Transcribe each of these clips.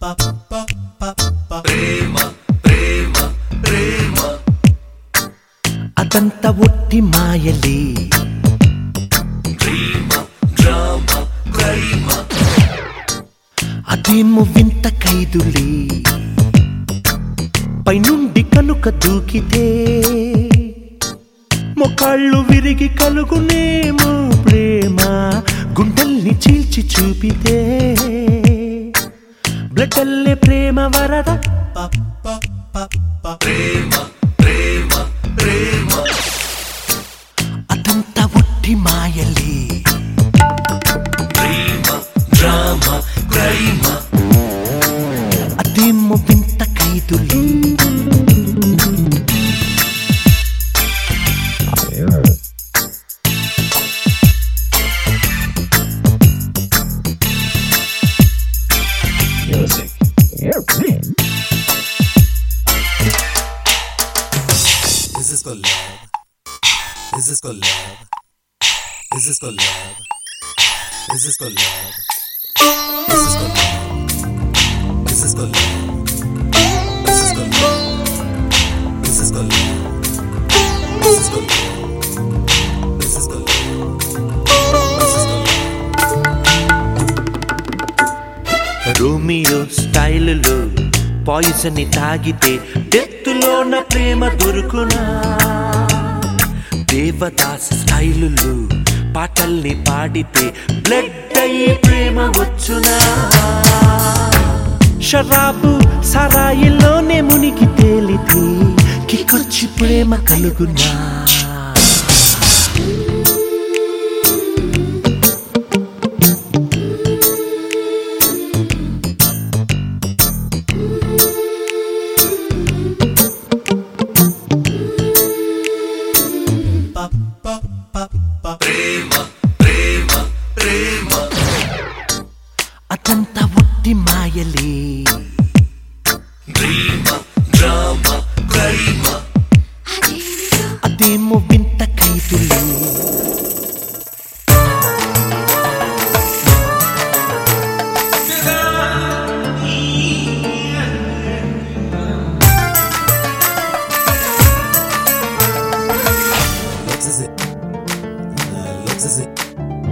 అదంతా ఒట్టి మాయలే అదేమో వింత ఖైదులే పైనుండి కనుక దూకితే మొకాళ్ళు విరిగి కలుగునేమో ప్రేమ గుండెల్ని చీల్చి చూపితే బ్లడ్డల్లే ప్రేమ వరద అదంతా ఒట్టి మాయలే అదేమో వింత ఖైదులే Music. Airplane. This is called love. This is called love. This is called love. This is called love. This is called love. This is called love. This is called love. This is called love. This is called love. This is called love. This is called love. Romeo స్టైలులో poison తాగితే డెత్తులోన ప్రేమ దొరుకునా దేవదాస్ స్టైలులో పాటల్ని పాడితే blood అయ్యి ప్రేమ వచ్చునా షరాబు సరాయిలోనే మునిగి తేలితే కికొచ్చి ప్రేమ కలుగునా అదంతా ఒట్టి మాయలే అదేమో వింత ఖైదులే Looks as it. Uh, looks as it.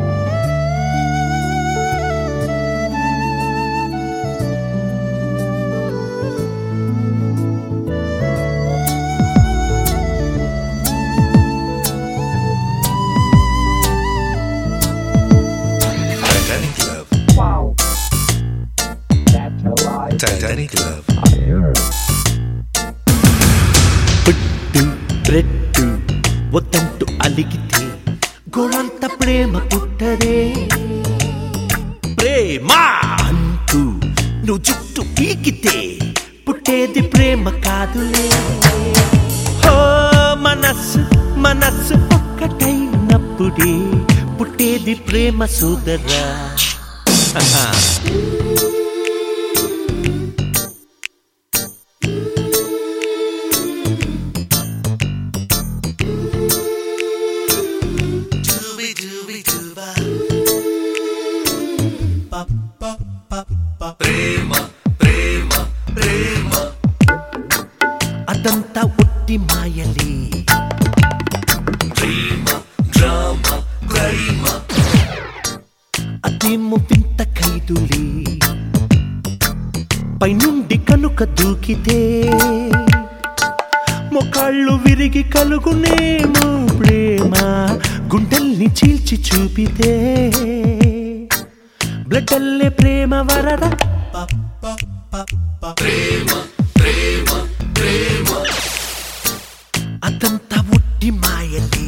Titanic Love. Wow. That's alive. Titanic Love. Air. పుట్టు రెట్టు వద్దంటూ అలిగితే గోళంత ప్రేమ పుట్టదే ప్రేమ అంటూ నువ్వు జుట్టు పీకితే పుట్టేది ప్రేమ కాదులే హో మనస్సు మనస్సు ఒక్కటైనప్పుడే పుట్టేది ప్రేమ సోదరా అదంతా ఒట్టి మాయలే అదేమో వింత ఖైదులే పైనుండి కనుక దూకితే మొకాళ్ళు విరిగి కలుగునేమో ప్రేమ గుండెల్ని చీల్చి చూపితే బ్లడ్డల్లే ప్రేమ వరద అదంతా ఒట్టి మాయలే